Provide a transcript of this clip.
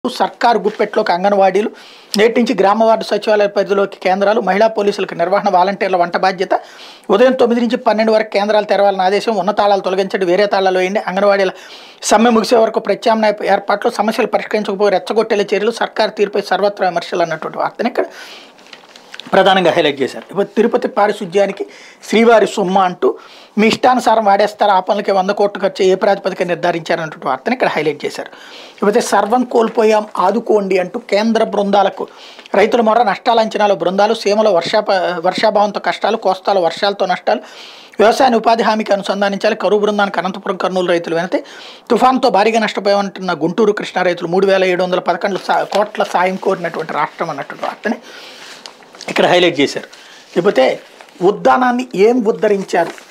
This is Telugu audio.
సర్కారు గుప్పెట్లోకి అంగన్వాడీలు నేటి నుంచి గ్రామ వార్డు సచివాలయ పరిధిలోకి కేంద్రాలు మహిళా పోలీసులకు నిర్వహణ వాలంటీర్ల వంట బాధ్యత ఉదయం తొమ్మిది నుంచి పన్నెండు వరకు కేంద్రాలు తెరవాలని ఆదేశం ఉన్న తాళాలు తొలగించండి వేరే తాళాలు వేయండి అంగన్వాడీల సమ్మె ముగిసే వరకు ప్రత్యామ్నాయ ఏర్పాట్లు సమస్యలు పరిష్కరించకపోయి రెచ్చగొట్టేలే చర్యలు సర్కారు తీరుపై సర్వత్రా విమర్శలు అన్నటువంటి వార్తని ఇక్కడ ప్రధానంగా హైలైట్ చేశారు ఇప్పుడు తిరుపతి పారిశుధ్యానికి శ్రీవారి సొమ్మ అంటూ మీ ఇష్టానుసారం వాడేస్తారు ఆ పనులకి వంద కోట్లు ఖర్చు ఏ ప్రాతిపదిక నిర్ధారించారన్నటువంటి వార్తని ఇక్కడ హైలైట్ చేశారు ఇకపోతే సర్వం కోల్పోయాం ఆదుకోండి అంటూ కేంద్ర బృందాలకు రైతుల మొర నష్టాల అంచనాలు బృందాలు సీమలో వర్షాప వర్షాభావంతో కష్టాలు కోస్తాలు వర్షాలతో నష్టాలు వ్యవసాయాన్ని ఉపాధి హామీకి అనుసంధానించాలి కరువు బృందానికి అనంతపురం కర్నూలు రైతులు వెనతే తుఫాన్తో భారీగా నష్టపోయామంటున్న గుంటూరు కృష్ణా రైతులు మూడు వేల ఏడు వందల పదకొండు సా- కోట్ల సాయం కోరినటువంటి రాష్ట్రం అన్నటువంటి వార్తని ఇక్కడ హైలైట్ చేశారు లేకపోతే ఉద్దానాన్ని ఏం ఉద్ధరించారు